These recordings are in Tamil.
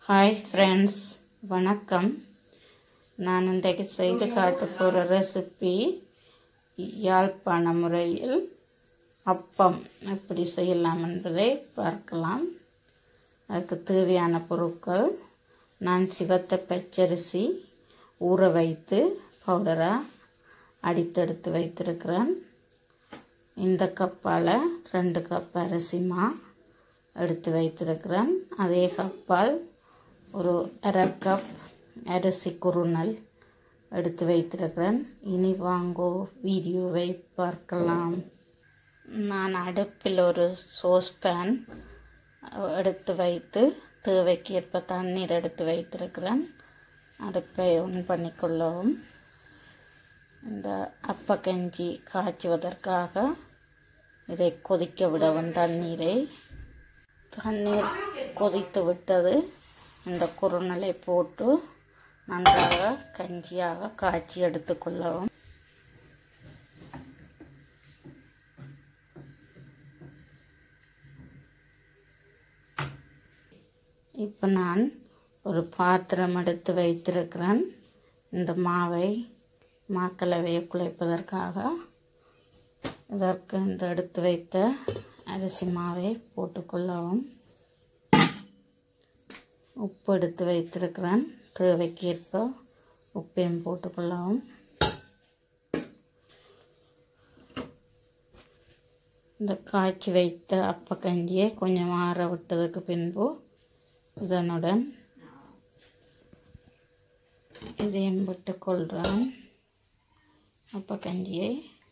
ஹாய் ஃப்ரெண்ட்ஸ் வணக்கம் நான் இன்றைக்கு செய்து காட்ட போகிற ரெசிபி யாழ்ப்பாண முறையில் அப்பம் எப்படி செய்யலாம் என்பதை பார்க்கலாம் அதுக்கு தேவையான பொருட்கள் நான் சிவத்த பச்சரிசி ஊற வைத்து பவுடராக அடித்தெடுத்து வைத்திருக்கிறேன் இந்த கப்பால் ரெண்டு கப் அரிசி மா எடுத்து வைத்திருக்கிறேன் அதே கப்பால் ஒரு அரை கப் அரிசி குறுநல் எடுத்து வைத்திருக்கிறேன் இனி வாங்கோ வீடியோவை பார்க்கலாம் நான் அடுப்பில் ஒரு சோஸ் பேன் எடுத்து வைத்து தேவைக்கு ஏற்ப தண்ணீர் எடுத்து வைத்திருக்கிறேன் அடுப்பை ஒன் பண்ணிக்கொள்ளவும் இந்த அப்பக்கஞ்சி காய்ச்சுவதற்காக இதை கொதிக்க விடவும் தண்ணீரை தண்ணீர் கொதித்து விட்டது இந்த குறுநலை போட்டு நன்றாக கஞ்சியாக காய்ச்சி எடுத்துக்கொள்ளவும் இப்போ நான் ஒரு பாத்திரம் எடுத்து வைத்திருக்கிறேன் இந்த மாவை மாக்கலவையை குழைப்பதற்காக இதற்கு இந்த எடுத்து வைத்த அரிசி மாவை போட்டுக்கொள்ளவும் உப்பு எடுத்து வைத்திருக்கிறேன் தேவைக்கேற்ப உப்பையும் போட்டுக்கொள்ளவும் இந்த காய்ச்சி வைத்த அப்பக்கஞ்சியை கொஞ்சம் ஆற விட்டதுக்கு பின்பு இதனுடன் இதையும் விட்டுக்கொள்கிறேன் அப்பக்கஞ்சியை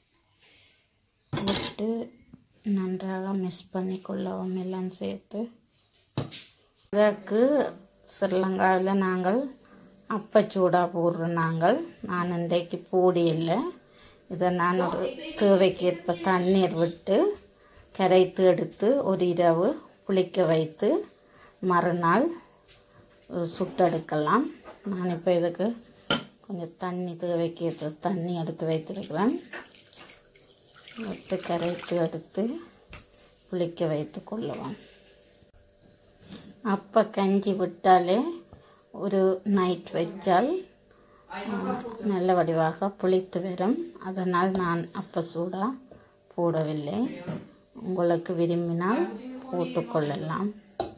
விட்டு நன்றாக மிக்ஸ் பண்ணி கொள்ளவும் எல்லாம் சேர்த்து இதற்கு ஸ்ரீலங்காவில் நாங்கள் அப்பச்சூடாக போடுறோம் நாங்கள் நான் இன்றைக்கு பூடி இல்லை இதை நான் ஒரு தேவைக்கேற்ப தண்ணீர் விட்டு கரைத்து எடுத்து ஒரு இரவு புளிக்க வைத்து மறுநாள் சுட்டெடுக்கலாம் நான் இப்போ இதுக்கு கொஞ்சம் தண்ணி தேவைக்கேற்ற தண்ணி எடுத்து வைத்திருக்கிறேன் விட்டு கரைத்து எடுத்து புளிக்க வைத்து கொள்ளுவோம் அப்போ கஞ்சி விட்டாலே ஒரு நைட் வச்சால் நல்ல வடிவாக புளித்து வரும் அதனால் நான் அப்போ சூடாக போடவில்லை உங்களுக்கு விரும்பினால் போட்டுக்கொள்ளலாம்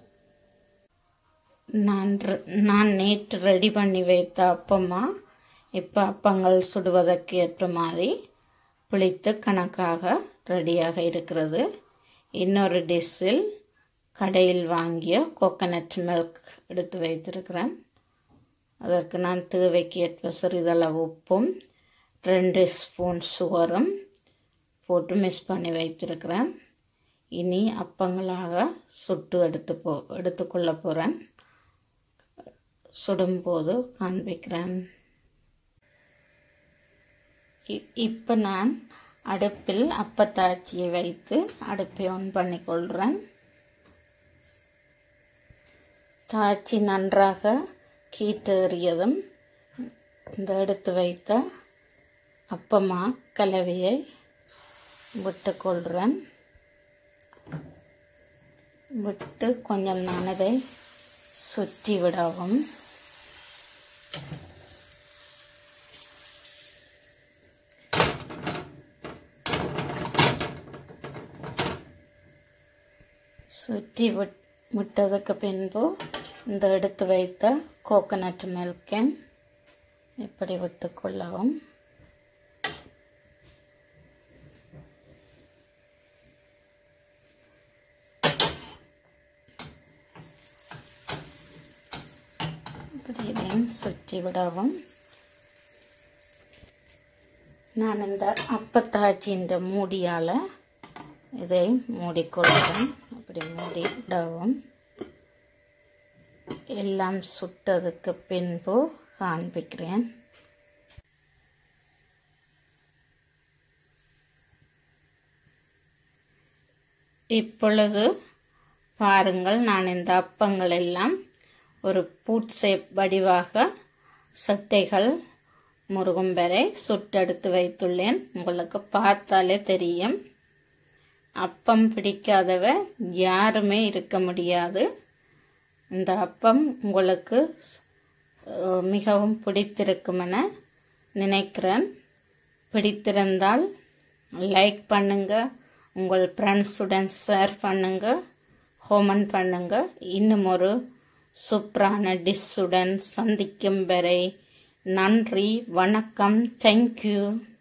நான் நான் நேற்று ரெடி பண்ணி வைத்த அப்பமா இப்போ அப்பங்கள் சுடுவதற்கு ஏற்ற மாதிரி புளித்து கணக்காக ரெடியாக இருக்கிறது இன்னொரு டிஷ்ஷில் கடையில் வாங்கிய கோகனட் மில்க் எடுத்து வைத்திருக்கிறேன் அதற்கு நான் தேவைக்கு ஏற்ப சிறிதளவு உப்பும் ரெண்டு ஸ்பூன் சுகரும் போட்டு மிக்ஸ் பண்ணி வைத்திருக்கிறேன் இனி அப்பங்களாக சுட்டு எடுத்து போ எடுத்துக்கொள்ள போகிறேன் சுடும்போது காண்பிக்கிறேன் இப்போ நான் அடுப்பில் அப்பத்தாச்சியை வைத்து அடுப்பை ஆன் பண்ணிக்கொள்கிறேன் தாச்சி நன்றாக கீட்டேறியதும் இந்த எடுத்து வைத்த அப்பமா கலவையை விட்டுக்கொள்கிறேன் விட்டு கொஞ்சம் நான் அதை சுற்றி விடவும் சுற்றி விட் விட்டதுக்கு பின்பு இந்த எடுத்து வைத்த கோகனட் மில்கை இப்படி விட்டுக்கொள்ளவும் இப்படியும் சுற்றி விடவும் நான் இந்த அப்பத்தாச்சின்ற மூடியால் இதை மூடிக்கொள்கிறேன் அப்படி மூடி விடவும் எல்லாம் சுட்டதுக்கு பின்பு காண்பிக்கிறேன் இப்பொழுது பாருங்கள் நான் இந்த அப்பங்கள் எல்லாம் ஒரு பூட்சை வடிவாக சட்டைகள் முருகும் வரை சுட்டெடுத்து வைத்துள்ளேன் உங்களுக்கு பார்த்தாலே தெரியும் அப்பம் பிடிக்காதவ யாருமே இருக்க முடியாது இந்த அப்பம் உங்களுக்கு அஹ், மிகவும் பிடித்திருக்கும் என நினைக்கிறேன் பிடித்திருந்தால் லைக் பண்ணுங்க உங்கள் ஃப்ரெண்ட்ஸுடன் ஷேர் பண்ணுங்க ஹோமன் பண்ணுங்க இன்னும் ஒரு சூப்பரான டிஷ்ஷுடன் சந்திக்கும் வரை நன்றி வணக்கம் தேங்க்யூ